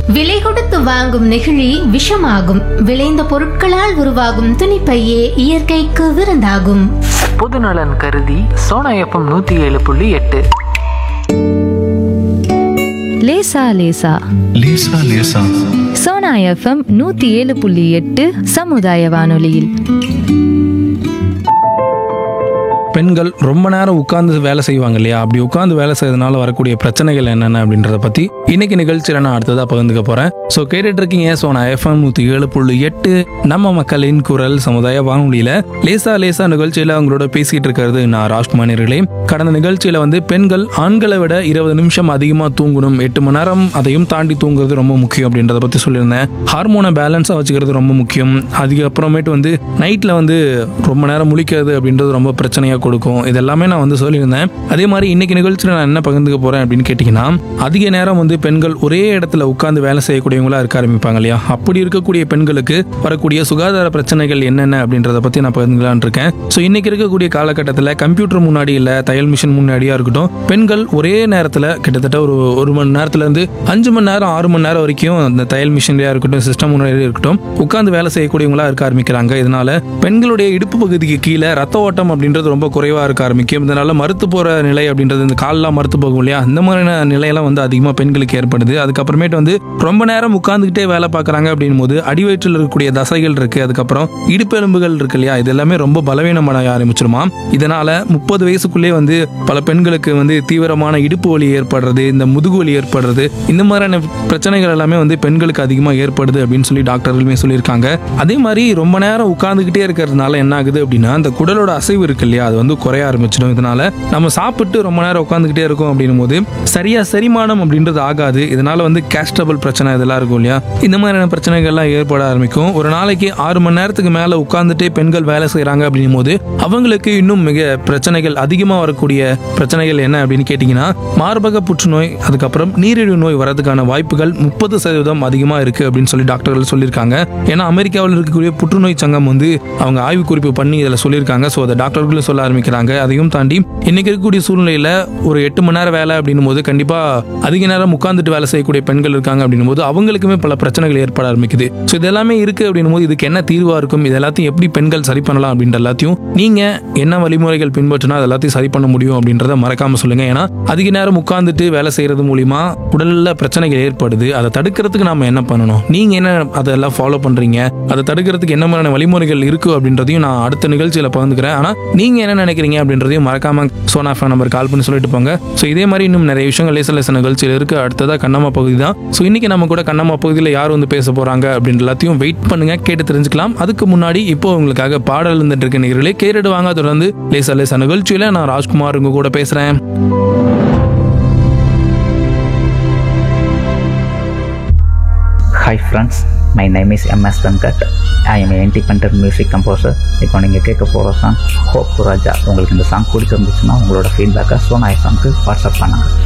விலை கொடுத்து வாங்கும் நெகிழி விஷமாகும் விளைந்த பொருட்களால் உருவாகும் துணிப்பையே இயற்கைக்கு விருந்தாகும் பொதுநலன் கருதி சோனா எஃப்எம் நூற்றி ஏழு புள்ளி எட்டு லேசா லேசா லேசா லேசா சோனா எஃப்எம் நூத்தி ஏழு புள்ளி எட்டு சமுதாய வானொலியில் பெண்கள் ரொம்ப நேரம் உட்கார்ந்து வேலை செய்வாங்க இல்லையா அப்படி உட்கார்ந்து வேலை செய்யறதுனால வரக்கூடிய பிரச்சனைகள் என்னென்ன அப்படின்றத பத்தி இன்னைக்கு நிகழ்ச்சியில நான் அடுத்ததா பகிர்ந்துக்க போறேன் ஸோ கேட்டுட்டு இருக்கீங்க ஸோ நான் எஃப்எம் நூத்தி ஏழு புள்ளி எட்டு நம்ம மக்களின் குரல் சமுதாய வானொலியில லேசா லேசா நிகழ்ச்சியில அவங்களோட பேசிட்டு இருக்கிறது நான் ராஜ்குமார் நேயர்களே கடந்த நிகழ்ச்சியில வந்து பெண்கள் ஆண்களை விட இருபது நிமிஷம் அதிகமா தூங்கணும் எட்டு மணி நேரம் அதையும் தாண்டி தூங்குறது ரொம்ப முக்கியம் அப்படின்றத பத்தி சொல்லியிருந்தேன் ஹார்மோனை பேலன்ஸா வச்சுக்கிறது ரொம்ப முக்கியம் அதுக்கப்புறமேட்டு வந்து நைட்ல வந்து ரொம்ப நேரம் முழிக்கிறது அப்படின்றது ரொம்ப பிரச்சனையா கொடுக்கும் இதெல்லாமே நான் வந்து சொல்லியிருந்தேன் அதே மாதிரி இன்னைக்கு நிகழ்ச்சியில் நான் என்ன பகிர்ந்துக்க போறேன் அப்படின்னு கேட்டிங்கன்னா அதிக நேரம் வந்து பெண்கள் ஒரே இடத்துல உட்கார்ந்து வேலை செய்யக்கூடியவங்களா இருக்க ஆரம்பிப்பாங்க இல்லையா அப்படி இருக்கக்கூடிய பெண்களுக்கு வரக்கூடிய சுகாதார பிரச்சனைகள் என்னென்ன அப்படின்றத பத்தி நான் பகிர்ந்துக்கலாம்னு இருக்கேன் ஸோ இன்னைக்கு இருக்கக்கூடிய காலகட்டத்தில் கம்ப்யூட்டர் முன்னாடி இல்லை தையல் மிஷின் முன்னாடியா இருக்கட்டும் பெண்கள் ஒரே நேரத்தில் கிட்டத்தட்ட ஒரு ஒரு மணி நேரத்துல இருந்து அஞ்சு மணி நேரம் ஆறு மணி நேரம் வரைக்கும் அந்த தையல் மிஷின்லயா இருக்கட்டும் சிஸ்டம் முன்னாடி இருக்கட்டும் உட்கார்ந்து வேலை செய்யக்கூடியவங்களா இருக்க ஆரம்பிக்கிறாங்க இதனால பெண்களுடைய இடுப்பு பகுதிக்கு கீழே ரத்த ஓட்டம் அப்படின்றது ரொம்ப குறைவா இருக்க ஆரம்பிக்கும் இதனால மறுத்து போற நிலை அப்படின்றது இந்த கால்லாம் மறுத்து போகும் இல்லையா இந்த மாதிரியான நிலையெல்லாம் வந்து அதிகமா பெண்களுக்கு ஏற்படுது அதுக்கப்புறமேட்டு வந்து ரொம்ப நேரம் உட்கார்ந்துகிட்டே வேலை பார்க்கறாங்க அப்படின் போது அடிவயிற்றில் இருக்கக்கூடிய தசைகள் இருக்கு அதுக்கப்புறம் இடுப்பெலும்புகள் இருக்கு இல்லையா இது எல்லாமே ரொம்ப பலவீனமான ஆரம்பிச்சிருமா இதனால முப்பது வயசுக்குள்ளே வந்து பல பெண்களுக்கு வந்து தீவிரமான இடுப்பு வலி ஏற்படுறது இந்த முதுகு வலி ஏற்படுறது இந்த மாதிரியான பிரச்சனைகள் எல்லாமே வந்து பெண்களுக்கு அதிகமாக ஏற்படுது அப்படின்னு சொல்லி டாக்டர்களுமே சொல்லியிருக்காங்க அதே மாதிரி ரொம்ப நேரம் உட்கார்ந்துகிட்டே இருக்கிறதுனால என்ன ஆகுது அப்படின்னா அந்த குடலோட அசைவு இருக்கு இல்லையா அது வந்து குறைய ஆரம்பிச்சிடும் இதனால நம்ம சாப்பிட்டு ரொம்ப நேரம் உட்காந்துக்கிட்டே இருக்கோம் அப்படின்னும் போது சரியா செரிமானம் அப்படின்றது ஆகாது இதனால வந்து கேஸ்ட்ரபிள் பிரச்சனை இதெல்லாம் இருக்கும் இல்லையா இந்த மாதிரியான பிரச்சனைகள்லாம் ஏற்பட ஆரம்பிக்கும் ஒரு நாளைக்கு ஆறு மணி நேரத்துக்கு மேல உட்கார்ந்துட்டே பெண்கள் வேலை செய்றாங்க அப்படின்னும் போது அவங்களுக்கு இன்னும் மிக பிரச்சனைகள் அதிகமாக வரக்கூடிய பிரச்சனைகள் என்ன அப்படின்னு கேட்டிங்கன்னா மார்பக புற்றுநோய் அதுக்கப்புறம் நீரிழிவு நோய் வரதுக்கான வாய்ப்புகள் முப்பது சதவீதம் அதிகமாக இருக்கு அப்படின்னு சொல்லி டாக்டர்கள் சொல்லியிருக்காங்க ஏன்னா அமெரிக்காவில் இருக்கக்கூடிய புற்றுநோய் சங்கம் வந்து அவங்க ஆய்வு குறிப்பு பண்ணி இதில் சொல்லியிருக்காங்க ஸோ அதை டாக்டர்களும் சொல்ல ஆரம்பிக்கிறாங்க அதையும் தாண்டி இன்னைக்கு இருக்கக்கூடிய சூழ்நிலையில் ஒரு எட்டு மணி நேரம் வேலை அப்படின்னும் போது கண்டிப்பாக அதிக நேரம் உட்கார்ந்துட்டு வேலை செய்யக்கூடிய பெண்கள் இருக்காங்க அப்படின்னும் போது அவங்களுக்குமே பல பிரச்சனைகள் ஏற்பட ஆரம்பிக்குது ஸோ இது எல்லாமே இருக்கு அப்படின்னும் போது இதுக்கு என்ன தீர்வா இருக்கும் இது எல்லாத்தையும் எப்படி பெண்கள் சரி பண்ணலாம் அப்படின்ற எல்லாத்தையும் நீங்க என்ன வழிமுறைகள் பின்பற்றினா அது எல்லாத்தையும் சரி பண்ண முடியும் அப்படின்றத மறக்காம சொல்லுங்க ஏன்னா அதிக நேரம் உட்கார்ந்துட்டு வேலை செய்யறது மூலியமா உடல்ல பிரச்சனைகள் ஏற்படுது அதை தடுக்கிறதுக்கு நாம என்ன பண்ணணும் நீங்க என்ன அதெல்லாம் ஃபாலோ பண்றீங்க அதை தடுக்கிறதுக்கு என்ன மாதிரியான வழிமுறைகள் இருக்கு அப்படின்றதையும் நான் அடுத்த நிகழ்ச்சியில பகிர்ந்துக்கிறேன் ஆனா நீங்க என்ன நினைக்கிறீங்க அப்படின்றதையும் மறக்காம சோனா ஃபேன் நம்பர் கால் பண்ணி சொல்லிட்டு போங்க ஸோ இதே மாதிரி இன்னும் நிறைய விஷயங்கள் லேச லேச நிகழ்ச்சியில் இருக்கு அடுத்ததா கண்ணம்மா பகுதி தான் ஸோ இன்னைக்கு நம்ம கூட கண்ணம்மா பகுதியில் யார் வந்து பேச போறாங்க அப்படின்ற எல்லாத்தையும் வெயிட் பண்ணுங்க கேட்டு தெரிஞ்சுக்கலாம் அதுக்கு முன்னாடி இப்போ உங்களுக்காக பாடல் இருந்துட்டு இருக்க நிகழ்ச்சிகளே கேட்டுட்டு வாங்க தொடர்ந்து லேச லேச நிகழ்ச்சியில நான் ராஜ்குமார் உங்க கூட பேசுறேன் hi friends my name is MS Venkat I am independent music composer இப்போ நீங்கள் கேட்க போகிற சாங் ஹோப் ராஜா உங்களுக்கு இந்த சாங் பிடிச்சிருந்துச்சுன்னா உங்களோட ஃபீட்பேக்கை சோனா சாங்க்கு வாட்ஸ்அப் பண்ணுங்கள்